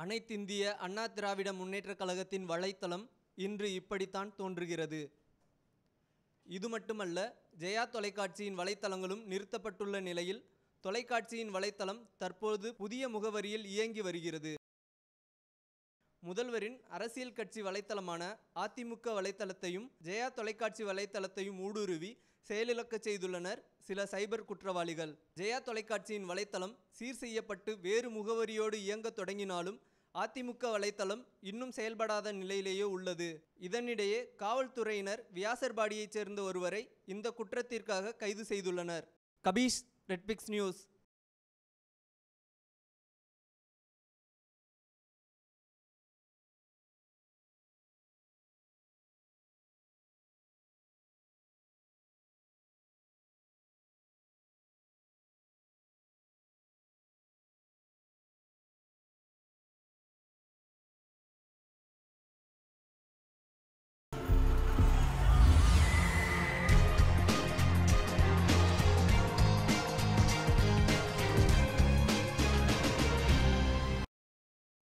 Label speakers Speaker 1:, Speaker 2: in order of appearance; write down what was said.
Speaker 1: அனைத்திந்திய அண்ணா திராவிட முன்னேற்றக் கழகத்தின் வலைத்தளம் இன்று இப்படித்தான் தோன்றுகிறது இது மட்டுமல்ல ஜெயா தொலைக்காட்சியின் வலைத்தளங்களும் நிறுத்தப்பட்டுள்ள நிலையில் தொலைக்காட்சியின் வலைத்தளம் தற்போது புதிய முகவரியில் இயங்கி வருகிறது முதல்வரின் அரசியல் கட்சி வலைத்தளமான அதிமுக வலைத்தளத்தையும் ஜெயா தொலைக்காட்சி வலைத்தளத்தையும் ஊடுருவி செயலிழக்கச் செய்துள்ளனர் சில சைபர் குற்றவாளிகள் ஜெயா தொலைக்காட்சியின் வலைத்தளம் சீர் செய்யப்பட்டு வேறு முகவரியோடு இயங்கத் தொடங்கினாலும் அதிமுக வலைத்தளம் இன்னும் செயல்படாத நிலையிலேயே உள்ளது இதனிடையே காவல்துறையினர் வியாசர்பாடியைச் சேர்ந்த ஒருவரை இந்த குற்றத்திற்காக கைது செய்துள்ளனர் கபீஷ் ரெட்பிக்ஸ் நியூஸ்